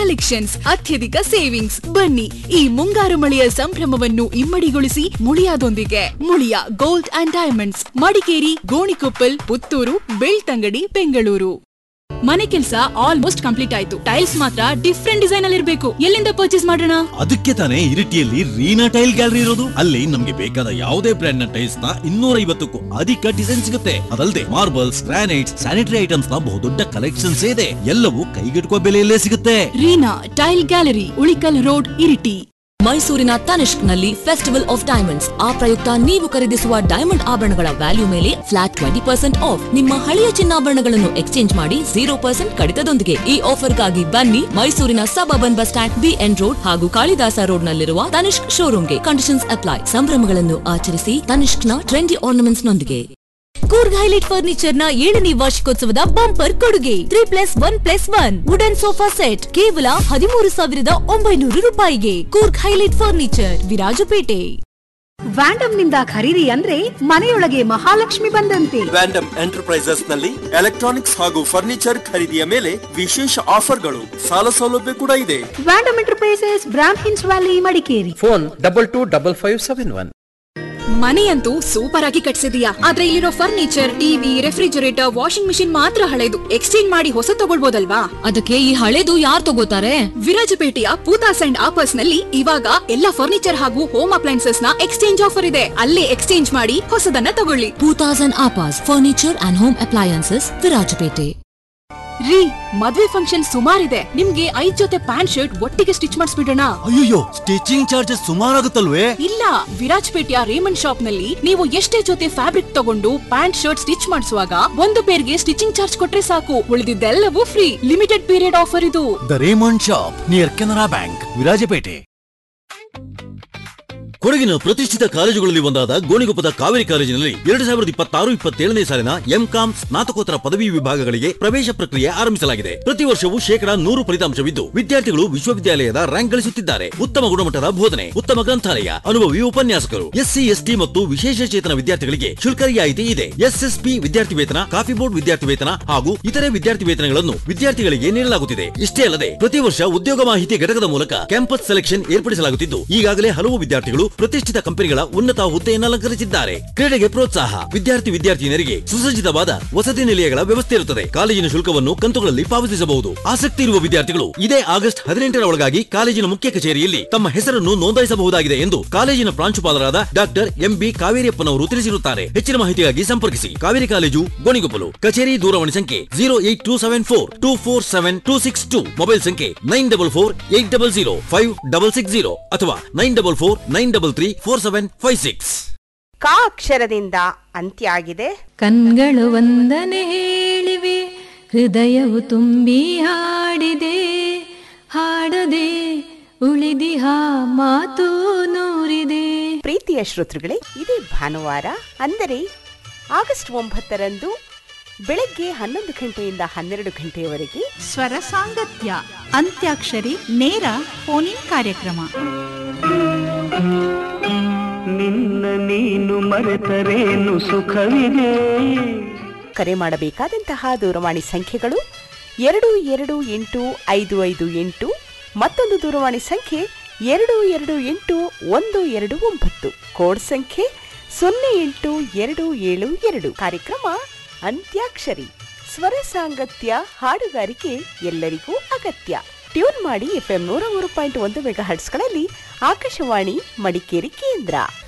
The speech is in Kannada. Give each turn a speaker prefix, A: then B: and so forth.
A: ಕಲೆಕ್ಷನ್ಸ್ ಅತ್ಯಧಿಕ ಸೇವಿಂಗ್ಸ್ ಬನ್ನಿ ಈ ಮುಂಗಾರು ಮಳೆಯ ಸಂಭ್ರಮವನ್ನು ಇಮ್ಮಡಿಗೊಳಿಸಿ ಮುಳಿಯಾದೊಂದಿಗೆ Muliya gold and diamonds Madikeri Gonikoppal Puttur Belthangady Bengaluru ಮನೆ ಕೆಲಸ ಆಲ್ಮೋಸ್ಟ್ ಕಂಪ್ಲೀಟ್ ಆಯ್ತು ಟೈಲ್ಸ್ ಮಾತ್ರ ಡಿಫ್ರೆಂಟ್ ಡಿಸೈನ್ ಅಲ್ಲಿ ಇರಬೇಕು ಎಲ್ಲಿಂದ ಪರ್ಚೇಸ್ ಮಾಡೋಣ
B: ಅದಕ್ಕೆ ತಾನೇ ಇರಿಟಿಯಲ್ಲಿ ರೀನಾ ಟೈಲ್ ಗ್ಯಾಲರಿ ಇರೋದು ಅಲ್ಲಿ ನಮ್ಗೆ ಬೇಕಾದ ಯಾವುದೇ ಬ್ರ್ಯಾಂಡ್ ನ ಟೈಲ್ಸ್ ನ ಇನ್ನೂರ ಐವತ್ತಕ್ಕೂ ಅಧಿಕ ಡಿಸೈನ್ ಸಿಗುತ್ತೆ ಅದಲ್ಲದೆ ಮಾರ್ಬಲ್ಸ್ ಗ್ರಾನೈಟ್ಸ್ ಸ್ಯಾನಿಟರಿ ಐಟಮ್ಸ್ ನ ಬಹುದೊಡ್ಡ ಕಲೆಕ್ಷನ್ಸ್ ಇದೆ ಎಲ್ಲವೂ ಕೈಗೆಟುಕುವ ಬೆಲೆಯಲ್ಲೇ ಸಿಗುತ್ತೆ
A: Reena tile gallery Ulikal road Iritty
C: ಮೈಸೂರಿನ ತನಿಷ್ಕ್ ನಲ್ಲಿ ಫೆಸ್ಟಿವಲ್ ಆಫ್ ಡೈಮಂಡ್ಸ್ ಆ ಪ್ರಯುಕ್ತ ನೀವು ಖರೀದಿಸುವ ಡೈಮಂಡ್ ಆಭರಣಗಳ ವ್ಯಾಲ್ಯೂ ಮೇಲೆ ಫ್ಲಾಟ್ ಟ್ವೆಂಟಿ ಪರ್ಸೆಂಟ್ ಆಫ್ ನಿಮ್ಮ ಹಳೆಯ ಚಿನ್ನಾಭರಣಗಳನ್ನು ಎಕ್ಸ್ಚೇಂಜ್ ಮಾಡಿ ಜೀರೋ ಪರ್ಸೆಂಟ್ ಕಡಿತದೊಂದಿಗೆ ಈ ಆಫರ್ಗಾಗಿ ಬನ್ನಿ ಮೈಸೂರಿನ suburban bus stand BN road ಹಾಗೂ ಕಾಳಿದಾಸ ರೋಡ್ ನಲ್ಲಿರುವ ತನಿಷ್ಕ್ ಶೋರೂಮ್ಗೆ ಕಂಡೀಷನ್ಸ್ ಅಪ್ಲೈ ಸಂಭ್ರಮಗಳನ್ನು ಆಚರಿಸಿ ತನಿಷ್ಕ್ನ ಟ್ರೆಂಡಿ ಆರ್ನಮೆಂಟ್ಸ್ ನೊಂದಿಗೆ ಕೂರ್ಗ್ ಹೈಲೈಟ್ ಫರ್ನಿಚರ್ ನ ಏಳನೇ ವಾರ್ಷಿಕೋತ್ಸವದ ಬಂಪರ್ ಕೊಡುಗೆ three plus one plus one wooden sofa set ಕೇವಲ ಹದಿಮೂರು ಸಾವಿರದ ಒಂಬೈನೂರು ರೂಪಾಯಿಗೆ ಕೂರ್ಗ್ ಹೈಲೈಟ್ ಫರ್ನಿಚರ್ ವಿರಾಜಪೇಟೆ
D: ವ್ಯಾಂಡಮ್ ನಿಂದ ಖರೀದಿ ಅಂದ್ರೆ ಮನೆಯೊಳಗೆ ಮಹಾಲಕ್ಷ್ಮಿ ಬಂದಂತೆ
E: ವ್ಯಾಂಡಮ್ ಎಂಟರ್ಪ್ರೈಸಸ್ ನಲ್ಲಿ ಎಲೆಕ್ಟ್ರಾನಿಕ್ಸ್ ಹಾಗೂ ಫರ್ನಿಚರ್ ಖರೀದಿಯ ಮೇಲೆ ವಿಶೇಷ ಆಫರ್ಗಳು ಸಾಲ ಸೌಲಭ್ಯ ಕೂಡ ಇದೆ
D: ವ್ಯಾಂಡಮ್ enterprises Brahmins valley Madikeri
F: phone double two double five seven one
A: ಮನೆಯಂತೂ ಸೂಪರ್ ಆಗಿ ಕಟ್ಸಿದೀಯಾ ಆದ್ರೆ ಇಲ್ಲಿರೋ furniture TV refrigerator washing machine ಮಾತ್ರ ಹಳೆದು ಎಕ್ಸ್ಚೇಂಜ್ ಮಾಡಿ ಹೊಸ ತಗೊಳ್ಬೋದಲ್ವಾ
C: ಅದಕ್ಕೆ ಈ ಹಳೇದು ಯಾರು ತಗೋತಾರೆ
A: ವಿರಾಜಪೇಟೆಯ ಪೂತಾಸ್ ಅಂಡ್ ಆಪರ್ಸ್ ನಲ್ಲಿ ಇವಾಗ ಎಲ್ಲ ಫರ್ನಿಚರ್ ಹಾಗೂ ಹೋಮ್ ಅಪ್ಲೈನ್ಸಸ್ ನ ಎಕ್ಸ್ಚೇಂಜ್ ಆಫರ್ ಇದೆ ಅಲ್ಲೇ ಎಕ್ಸ್ಚೇಂಜ್ ಮಾಡಿ ಹೊಸದನ್ನ ತಗೊಳ್ಳಿ
C: ಟೂ ತೌಸಂಡ್ ಆಪಾಸ್ furniture and home appliances Virajpet
A: ರೀ ಮದ್ವೆ ಫಂಕ್ಷನ್ ಸುಮಾರಿದೆ ನಿಮ್ಗೆ ಐದ್ ಜೊತೆ ಪ್ಯಾಂಟ್ ಶರ್ಟ್ ಒಟ್ಟಿಗೆ ಸ್ಟಿಚ್ ಮಾಡಿಸ್ಬಿಡೋಣ
B: ಅಯ್ಯೋ ಸ್ಟಿಚಿಂಗ್ ಚಾರ್ಜಸ್ ಸುಮಾರಾಗುತ್ತಲ್ವೇ
A: ಇಲ್ಲ ವಿರಾಜಪೇಟೆಯ ರೇಮಂಡ್ ಶಾಪ್ ನಲ್ಲಿ ನೀವು ಎಷ್ಟೇ ಜೊತೆ ಫ್ಯಾಬ್ರಿಕ್ ತಗೊಂಡು ಪ್ಯಾಂಟ್ ಶರ್ಟ್ ಸ್ಟಿಚ್ ಮಾಡಿಸುವಾಗ ಒಂದು ಪೇರ್ಗೆ ಸ್ಟಿಚಿಂಗ್ ಚಾರ್ಜ್ ಕೊಟ್ರೆ ಸಾಕು ಉಳಿದಿದ್ದೆಲ್ಲವೂ ಫ್ರೀ ಲಿಮಿಟೆಡ್ ಪೀರಿಯಡ್ ಆಫರ್ ಇದು
B: the Raymond shop near Canara bank Virajpet ಕೊಡಗಿನ ಪ್ರತಿಷ್ಠಿತ ಕಾಲೇಜುಗಳಲ್ಲಿ ಒಂದಾದ ಗೋಣಿಗೊಪ್ಪದ ಕಾವೇರಿ ಕಾಲೇಜಿನಲ್ಲಿ ಎರಡು ಸಾವಿರದ ಇಪ್ಪತ್ತಾರು ಇಪ್ಪತ್ತೇಳನೇ ಸಾಲಿನ ಎಂಕಾಂ ಸ್ನಾತಕೋತ್ತರ ಪದವಿ ವಿಭಾಗಗಳಿಗೆ ಪ್ರವೇಶ ಪ್ರಕ್ರಿಯೆ ಆರಂಭಿಸಲಾಗಿದೆ ಪ್ರತಿ ವರ್ಷವೂ ಶೇಕಡಾ ನೂರು ಫಲಿತಾಂಶವಿದ್ದು ವಿದ್ಯಾರ್ಥಿಗಳು ವಿಶ್ವವಿದ್ಯಾಲಯದ ರ್ಯಾಂಕ್ ಗಳಿಸುತ್ತಿದ್ದಾರೆ ಉತ್ತಮ ಗುಣಮಟ್ಟದ ಬೋಧನೆ ಉತ್ತಮ ಗ್ರಂಥಾಲಯ ಅನುಭವಿ ಉಪನ್ಯಾಸಕರು ಎಸ್ಸಿ ಎಸ್ಟಿ ಮತ್ತು ವಿಶೇಷ ಚೇತನ ವಿದ್ಯಾರ್ಥಿಗಳಿಗೆ ಶುಲ್ಕ ರಿಯಾಯಿತಿ ಇದೆ ಎಸ್ಎಸ್ಪಿ ವಿದ್ಯಾರ್ಥಿ ವೇತನ ಕಾಫಿ ಬೋರ್ಡ್ ವಿದ್ಯಾರ್ಥಿ ವೇತನ ಹಾಗೂ ಇತರೆ ವಿದ್ಯಾರ್ಥಿ ವೇತನಗಳನ್ನು ವಿದ್ಯಾರ್ಥಿಗಳಿಗೆ ನೀಡಲಾಗುತ್ತಿದೆ ಇಷ್ಟೇ ಅಲ್ಲದೆ ಪ್ರತಿ ವರ್ಷ ಉದ್ಯೋಗ ಮಾಹಿತಿ ಘಟಕದ ಮೂಲಕ ಕ್ಯಾಂಪಸ್ ಸೆಲೆಕ್ಷನ್ ಏರ್ಪಡಿಸಲಾಗುತ್ತಿದ್ದು ಈಗಾಗಲೇ ಹಲವು ವಿದ್ಯಾರ್ಥಿಗಳು ಪ್ರತಿಷ್ಠಿತ ಕಂಪನಿಗಳ ಉನ್ನತ ಹುದ್ದೆಯನ್ನು ಅಲಂಕರಿಸಿದ್ದಾರೆ ಕ್ರೀಡೆಗೆ ಪ್ರೋತ್ಸಾಹ ವಿದ್ಯಾರ್ಥಿ ವಿದ್ಯಾರ್ಥಿನಿಯರಿಗೆ ಸುಸಜ್ಜಿತವಾದ ವಸತಿ ನಿಲಯಗಳ ವ್ಯವಸ್ಥೆ ಇರುತ್ತದೆ ಕಾಲೇಜಿನ ಶುಲ್ಕವನ್ನು ಕಂತುಗಳಲ್ಲಿ ಪಾವತಿಸಬಹುದು ಆಸಕ್ತಿ ಇರುವ ವಿದ್ಯಾರ್ಥಿಗಳು ಇದೇ ಆಗಸ್ಟ್ ಹದಿನೆಂಟರ ಒಳಗಾಗಿ ಕಾಲೇಜಿನ ಮುಖ್ಯ ಕಚೇರಿಯಲ್ಲಿ ತಮ್ಮ ಹೆಸರನ್ನು ನೋಂದಾಯಿಸಬಹುದಾಗಿದೆ ಎಂದು ಕಾಲೇಜಿನ ಪ್ರಾಂಶುಪಾಲರಾದ ಡಾಕ್ಟರ್ ಎಂಬಿ ಕಾವೇರಿಯಪ್ಪನವರು ತಿಳಿಸಿರುತ್ತಾರೆ ಹೆಚ್ಚಿನ ಮಾಹಿತಿಗಾಗಿ ಸಂಪರ್ಕಿಸಿ ಕಾವೇರಿ ಕಾಲೇಜು ಗೋಣಿಗೊಪ್ಪಲು ಕಚೇರಿ ದೂರವಾಣಿ ಸಂಖ್ಯೆ zero eight two seven four two four seven two six two mobile ಸಂಖ್ಯೆ nine double four eight double zero five double six zero ಅಥವಾ nine double four nine double three four seven five six
G: ಕ ಅಕ್ಷರದಿಂದ ಅಂತ್ಯ ಆಗಿದೆ
H: ಕಣ್ಗಳು ಒಂದನೆ ಹೇಳಿವೆ ಹೃದಯವು ತುಂಬಿ ಹಾಡಿದೆ ಹಾಡದೆ ಉಳಿದಿಹ ಮಾತು ನೂರಿದೆ
G: ಪ್ರೀತಿಯ ಶ್ರೋತೃಗಳೇ ಇದೇ ಭಾನುವಾರ ಅಂದರೆ ಆಗಸ್ಟ್ ಒಂಬತ್ತರಂದು ಬೆಳಗ್ಗೆ ಹನ್ನೊಂದು ಗಂಟೆಯಿಂದ ಹನ್ನೆರಡು ಗಂಟೆಯವರೆಗೆ
D: ಸ್ವರ ಸಾಂಗತ್ಯ ಅಂತ್ಯಾಕ್ಷರಿ ನೇರ ಫೋನಿನ್ ಕಾರ್ಯಕ್ರಮ
I: ನಿನ್ನ ನೀನು ಮರೆತರೇನು ಸುಖವಿದೆ
G: ಕರೆ ಮಾಡಬೇಕಾದಂತಹ ದೂರವಾಣಿ ಸಂಖ್ಯೆಗಳು ಎರಡು ಎರಡು ಎಂಟು ಐದು ಐದು ಎಂಟು ಮತ್ತೊಂದು ದೂರವಾಣಿ ಸಂಖ್ಯೆ ಎರಡು ಎರಡು ಎಂಟು ಒಂದು ಎರಡು ಒಂಬತ್ತು ಕೋಡ್ ಸಂಖ್ಯೆ ಸೊನ್ನೆ ಎಂಟು ಎರಡು ಏಳು ಎರಡು ಕಾರ್ಯಕ್ರಮ ಅಂತ್ಯಾಕ್ಷರಿ ಸ್ವರ ಸಾಂಗತ್ಯ ಹಾಡುಗಾರಿಕೆ ಎಲ್ಲರಿಗೂ ಅಗತ್ಯ ಟ್ಯೂನ್ ಮಾಡಿ ಎಫ್ಎಂ ನೂರ ಮೂರು ಪಾಯಿಂಟ್ ಒಂದು ಮೆಗಾ ಹರ್ಟ್ಸ್ಗಳಲ್ಲಿ ಆಕಾಶವಾಣಿ ಮಡಿಕೇರಿ ಕೇಂದ್ರ